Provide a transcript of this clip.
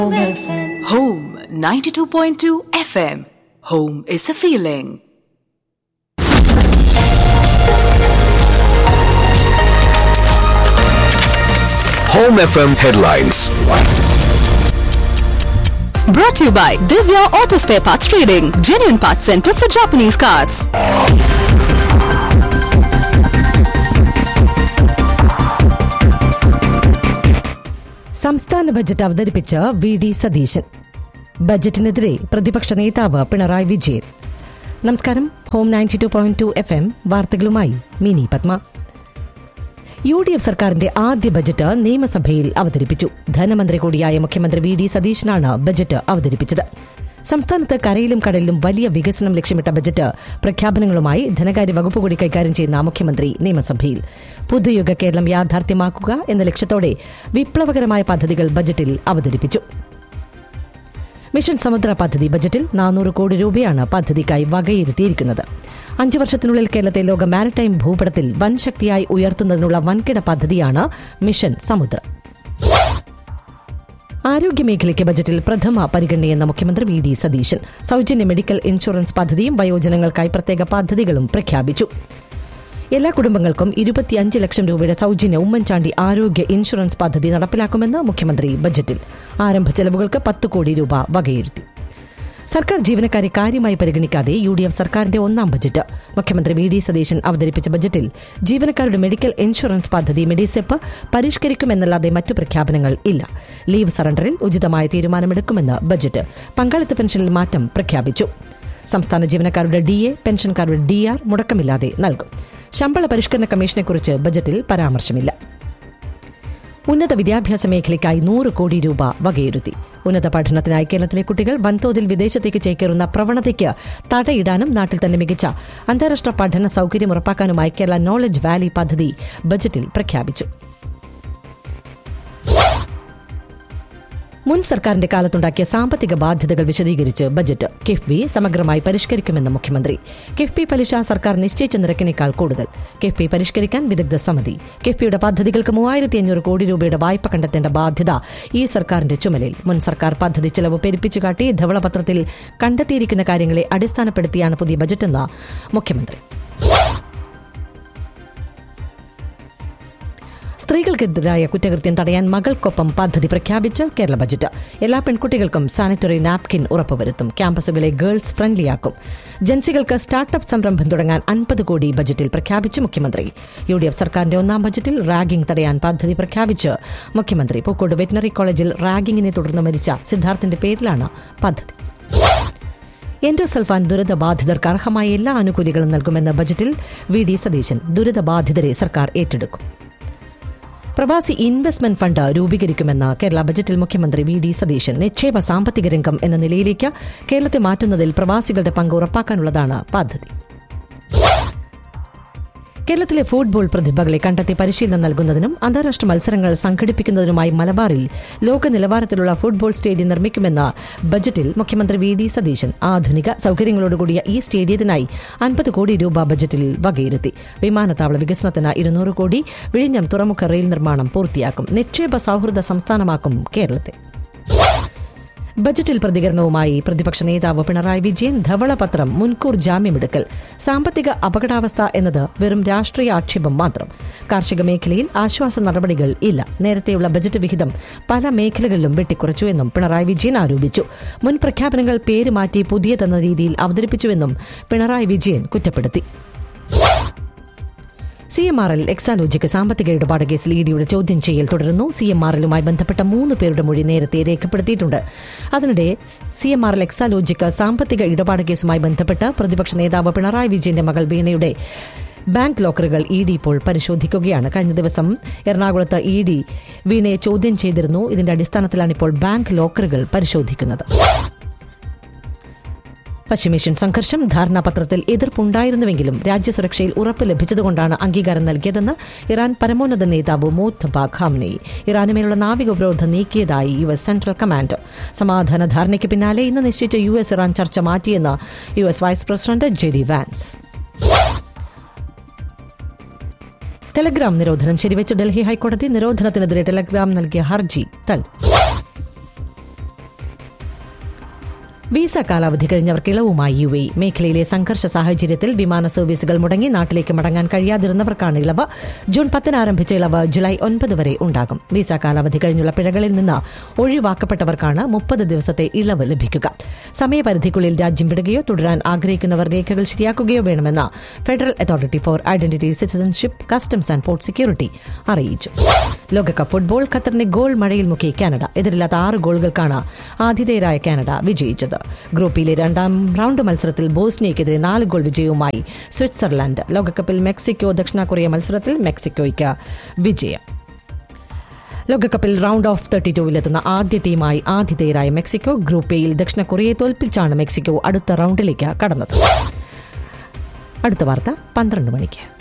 Home 92.2 FM. Home is a feeling. Home FM headlines. Brought to you by Divya Auto Spare Parts Trading, genuine parts center for Japanese cars. സംസ്ഥാന budget അവതരിപ്പിച്ച V D Satheesan ബജറ്റിനെതിരെ പ്രതിപക്ഷ നേതാവ് പിണറായി വിജയൻ നമസ്കാരം home ninety two point two F M വാർത്തകളുമായി Mini Padma U D F സർക്കാരിന്റെ ആദ്യ budget നിയമസഭയിൽ അവതരിപ്പിച്ചു ധനമന്ത്രി കൂടിയായ മുഖ്യമന്ത്രി വി ഡി സതീശനാണ് ബജറ്റ് അവതരിപ്പിച്ചത് സംസ്ഥാനത്ത് കരയിലും കടലിലും വലിയ വികസനം ലക്ഷ്യമിട്ട ബജറ്റ് പ്രഖ്യാപനങ്ങളുമായി ധനകാര്യ വകുപ്പ് കൂടി കൈകാര്യം ചെയ്യുന്ന മുഖ്യമന്ത്രി നിയമസഭയിൽ പുതുയുഗ കേരളം യാഥാർത്ഥ്യമാക്കുക എന്ന ലക്ഷ്യത്തോടെ വിപ്ലവകരമായ പദ്ധതികൾ ബജറ്റിൽ അവതരിപ്പിച്ചു മിഷൻ സമുദ്ര പദ്ധതി ബജറ്റിൽ നാനൂറ് കോടി രൂപയാണ് പദ്ധതിക്കായി വകയിരുത്തിയിരിക്കുന്നത് അഞ്ചു വർഷത്തിനുള്ളിൽ കേരളത്തെ ലോക മാരിടൈം ഭൂപടത്തിൽ വൻ ശക്തിയായി ഉയർത്തുന്നതിനുള്ള വൻകിട പദ്ധതിയാണ് മിഷൻ സമുദ്ര ആരോഗ്യമേഖലയ്ക്ക് ബജറ്റിൽ പ്രഥമ പരിഗണനയെന്ന മുഖ്യമന്ത്രി വി ഡി സതീശൻ സൌജന്യ മെഡിക്കൽ ഇൻഷുറൻസ് പദ്ധതിയും വയോജനങ്ങൾക്കായി പ്രത്യേക പദ്ധതികളും പ്രഖ്യാപിച്ചു എല്ലാ കുടുംബങ്ങൾക്കും ഇരുപത്തിയഞ്ച് ലക്ഷം രൂപയുടെ സൌജന്യ ഉമ്മൻചാണ്ടി ആരോഗ്യ ഇൻഷുറൻസ് പദ്ധതി നടപ്പിലാക്കുമെന്ന് മുഖ്യമന്ത്രി ബജറ്റിൽ ആരംഭ ചെലവുകൾക്ക് പത്ത് കോടി രൂപ വകയിരുത്തി സർക്കാർ ജീവനക്കാരെ കാര്യമായി പരിഗണിക്കാതെ യു ഡി എഫ് സർക്കാരിന്റെ ഒന്നാം ബജറ്റ് മുഖ്യമന്ത്രി വി ഡി സതീശൻ അവതരിപ്പിച്ച ബജറ്റിൽ ജീവനക്കാരുടെ മെഡിക്കൽ ഇൻഷുറൻസ് പദ്ധതി മെഡിസെപ്പ് പരിഷ്കരിക്കുമെന്നല്ലാതെ മറ്റു പ്രഖ്യാപനങ്ങൾ ഇല്ല ലീവ് സറണ്ടറിൽ ഉചിതമായ തീരുമാനമെടുക്കുമെന്ന് ബജറ്റ് പങ്കാളിത്ത പെൻഷനിൽ മാറ്റം പ്രഖ്യാപിച്ചു സംസ്ഥാന ജീവനക്കാരുടെ ഡി എ പെൻഷൻകാരുടെ ഡി ആർ മുടക്കമില്ലാതെ നൽകും ശമ്പള പരിഷ്കരണ കമ്മീഷനെക്കുറിച്ച് ബജറ്റിൽ പരാമർശമില്ല ഉന്നത വിദ്യാഭ്യാസ മേഖലയ്ക്കായി നൂറ് കോടി രൂപ വകയിരുത്തി ഉന്നത പഠനത്തിനായി കേരളത്തിലെ കുട്ടികൾ വൻതോതിൽ വിദേശത്തേക്ക് ചേക്കേറുന്ന പ്രവണതയ്ക്ക് തടയിടാനും നാട്ടിൽ തന്നെ മികച്ച അന്താരാഷ്ട്ര പഠന സൌകര്യം ഉറപ്പാക്കാനുമായി കേരള നോളജ് വാലി പദ്ധതി ബജറ്റിൽ പ്രഖ്യാപിച്ചു മുൻ സർക്കാരിന്റെ കാലത്തുണ്ടാക്കിയ സാമ്പത്തിക ബാധ്യതകൾ വിശദീകരിച്ച് ബജറ്റ് കിഫ്ബി സമഗ്രമായി പരിഷ്കരിക്കുമെന്ന് മുഖ്യമന്ത്രി കിഫ്ബി പലിശ സർക്കാർ നിശ്ചയിച്ച നിരക്കിനേക്കാൾ കൂടുതൽ കിഫ്ബി പരിഷ്കരിക്കാൻ വിദഗ്ധ സമിതി കിഫ്ബിയുടെ പദ്ധതികൾക്ക് മൂവായിരത്തി അഞ്ഞൂറ് കോടി രൂപയുടെ വായ്പ കണ്ടെത്തേണ്ട ബാധ്യത ഈ സർക്കാരിന്റെ ചുമലിൽ മുൻ സർക്കാർ പദ്ധതി ചെലവ് പെരുപ്പിച്ചു കാട്ടി ധവളപത്രത്തിൽ കണ്ടെത്തിയിരിക്കുന്ന കാര്യങ്ങളെ അടിസ്ഥാനപ്പെടുത്തിയാണ് പുതിയ ബജറ്റെന്ന് മുഖ്യമന്ത്രി സ്ത്രീകൾക്കെതിരായ കുറ്റകൃത്യം തടയാൻ മകൾക്കൊപ്പം പദ്ധതി പ്രഖ്യാപിച്ച് കേരള ബജറ്റ് എല്ലാ പെൺകുട്ടികൾക്കും സാനിറ്ററി നാപ്കിൻ ഉറപ്പുവരുത്തും ക്യാമ്പസുകളെ ഗേൾസ് ഫ്രണ്ട്ലിയാക്കും ജൻസികൾക്ക് സ്റ്റാർട്ടപ്പ് സംരംഭം തുടങ്ങാൻ അൻപത് കോടി ബജറ്റിൽ പ്രഖ്യാപിച്ച് മുഖ്യമന്ത്രി യു ഡി എഫ് സർക്കാരിന്റെ ഒന്നാം ബജറ്റിൽ റാഗിംഗ് തടയാൻ പദ്ധതി പ്രഖ്യാപിച്ച് മുഖ്യമന്ത്രി പൂക്കോട് വെറ്റിനറി കോളേജിൽ റാഗിങ്ങിനെ തുടർന്ന് മരിച്ച സിദ്ധാർത്ഥിന്റെ പേരിലാണ് പദ്ധതി എൻഡോസൾഫാൻ ദുരിതബാധിതർക്ക് അർഹമായ എല്ലാ ആനുകൂല്യങ്ങളും നൽകുമെന്ന ബജറ്റിൽ വി ഡി സതീശൻ ദുരിതബാധിതരെ സർക്കാർ ഏറ്റെടുക്കും പ്രവാസി ഇൻവെസ്റ്റ്മെന്റ് ഫണ്ട് രൂപീകരിക്കുമെന്ന കേരള ബജറ്റിൽ മുഖ്യമന്ത്രി വി ഡി സതീശൻ നിക്ഷേപ സാമ്പത്തിക രംഗം എന്ന നിലയിലേക്ക് കേരളത്തെ മാറ്റുന്നതിൽ പ്രവാസികളുടെ പങ്ക് ഉറപ്പാക്കാനുള്ളതാണ് പദ്ധതി കേരളത്തിലെ ഫുട്ബോൾ പ്രതിഭകളെ കണ്ടെത്തി പരിശീലനം നൽകുന്നതിനും അന്താരാഷ്ട്ര മത്സരങ്ങൾ സംഘടിപ്പിക്കുന്നതിനുമായി മലബാറിൽ ലോക നിലവാരത്തിലുള്ള ഫുട്ബോൾ സ്റ്റേഡിയം നിർമ്മിക്കുമെന്ന ബജറ്റിൽ മുഖ്യമന്ത്രി വി ഡി സതീശൻ ആധുനിക സൌകര്യങ്ങളോടുകൂടിയ ഈ സ്റ്റേഡിയത്തിനായി അൻപത് കോടി രൂപ ബജറ്റിൽ വകയിരുത്തി വിമാനത്താവള വികസനത്തിന് ഇരുന്നൂറ് കോടി വിഴിഞ്ഞം തുറമുഖ റെയിൽ നിർമ്മാണം പൂർത്തിയാക്കും നിക്ഷേപ സൌഹൃദ സംസ്ഥാനമാക്കും കേരളത്തെ ബജറ്റിൽ പ്രതികരണവുമായി പ്രതിപക്ഷ നേതാവ് പിണറായി വിജയൻ ധവളപത്രം മുൻകൂർ ജാമ്യമെടുക്കൽ സാമ്പത്തിക അപകടാവസ്ഥ എന്നത് വെറും രാഷ്ട്രീയ ആക്ഷേപം മാത്രം കാർഷിക മേഖലയിൽ ആശ്വാസ നടപടികൾ ഇല്ല നേരത്തെയുള്ള ബജറ്റ് വിഹിതം പല മേഖലകളിലും വെട്ടിക്കുറച്ചു എന്നും പിണറായി വിജയൻ ആരോപിച്ചു മുൻ പ്രഖ്യാപനങ്ങൾ പേര് മാറ്റി പുതിയതെന്ന രീതിയിൽ അവതരിപ്പിച്ചുവെന്നും പിണറായി വിജയൻ കുറ്റപ്പെടുത്തി C M R L Exalogic സാമ്പത്തിക ഇടപാട് കേസിൽ ഇഡിയുടെ ചോദ്യം ചെയ്യൽ തുടരുന്നു സി എം ആർ എല്ലുമായി ബന്ധപ്പെട്ട മൂന്ന് പേരുടെ മൊഴി നേരത്തെ രേഖപ്പെടുത്തിയിട്ടുണ്ട് അതിനിടെ C M R L Exalogic സാമ്പത്തിക ഇടപാട് കേസുമായി ബന്ധപ്പെട്ട് പ്രതിപക്ഷ നേതാവ് പിണറായി വിജയന്റെ മകൾ വീണയുടെ ബാങ്ക് ലോക്കറുകൾ ഇ ഡി ഇപ്പോൾ പരിശോധിക്കുകയാണ് കഴിഞ്ഞ ദിവസം എറണാകുളത്ത് ഇ ഡി വീണയെ ചോദ്യം ചെയ്തിരുന്നു ഇതിന്റെ അടിസ്ഥാനത്തിലാണ് ഇപ്പോൾ ബാങ്ക് ലോക്കറുകൾ പരിശോധിക്കുന്നത് പശ്ചിമേഷ്യൻ സംഘർഷം ധാരണാപത്രത്തിൽ എതിർപ്പുണ്ടായിരുന്നുവെങ്കിലും രാജ്യസുരക്ഷയിൽ ഉറപ്പ് ലഭിച്ചതുകൊണ്ടാണ് അംഗീകാരം നൽകിയതെന്ന് ഇറാൻ പരമോന്നത നേതാവ് മോത്തബ ഖാംനെ ഇറാനുമേലുള്ള നാവിക ഉപരോധം നീക്കിയതായി യു എസ് സെൻട്രൽ കമാൻഡ് സമാധാന ധാരണയ്ക്ക് പിന്നാലെ ഇന്ന് നിശ്ചയിച്ച യു എസ് ഇറാൻ ചർച്ച മാറ്റിയെന്ന് U S vice president J D Vance Telegram നിരോധനം ശരിവെച്ച് ഡൽഹി ഹൈക്കോടതി നിരോധനത്തിനെതിരെ ടെലഗ്രാം നൽകിയ ഹർജി തള്ളി വിസ കാലാവധി കഴിഞ്ഞവർക്ക് ഇളവുമായി യു എ മേഖലയിലെ സംഘർഷ സാഹചര്യത്തിൽ വിമാന സർവീസുകൾ മുടങ്ങി നാട്ടിലേക്ക് മടങ്ങാൻ കഴിയാതിരുന്നവർക്കാണ് ഇളവ് ജൂൺ പത്തിന് ആരംഭിച്ച ഇളവ് ജൂലൈ ഒൻപത് വരെ ഉണ്ടാകും വിസ കാലാവധി കഴിഞ്ഞുള്ള പിഴകളിൽ നിന്ന് ഒഴിവാക്കപ്പെട്ടവർക്കാണ് മുപ്പത് ദിവസത്തെ ഇളവ് ലഭിക്കുക സമയപരിധിക്കുള്ളിൽ രാജ്യം വിടുകയോ തുടരാൻ ആഗ്രഹിക്കുന്നവർ രേഖകൾ ശരിയാക്കുകയോ വേണമെന്ന് ഫെഡറൽ അതോറിറ്റി ഫോർ ഐഡന്റിറ്റി സിറ്റിസൺഷിപ്പ് കസ്റ്റംസ് ആൻഡ് പോർട്ട് സെക്യൂരിറ്റി അറിയിച്ചു ലോകകപ്പ് ഫുട്ബോൾ ഖത്തറിനെ ഗോൾ മഴയിൽ മുക്കി കാനഡ എതിരില്ലാത്ത ആറ് ഗോളുകൾക്കാണ് ആതിഥേയരായ കാനഡ വിജയിച്ചത് ഗ്രൂപ്പിലെ രണ്ടാം റൌണ്ട് മത്സരത്തിൽ ബോസ്നിയയ്ക്കെതിരെ നാല് ഗോൾ വിജയവുമായി സ്വിറ്റ്സർലാൻഡ് ലോകകപ്പിൽ മെക്സിക്കോ ദക്ഷിണ കൊറിയ മത്സരത്തിൽ മെക്സിക്കോയ്ക്ക് വിജയം ലോകകപ്പിൽ റൌണ്ട് ഓഫ് തേർട്ടി ടൂവിലെത്തുന്ന ആദ്യ ടീമായി ആതിഥേയരായ മെക്സിക്കോ ഗ്രൂപ്പ് എയിൽ ദക്ഷിണ കൊറിയയെ തോൽപ്പിച്ചാണ് മെക്സിക്കോ അടുത്ത റൌണ്ടിലേക്ക് കടന്നത് അടുത്ത വാർത്ത പന്ത്രണ്ട് മണിക്ക്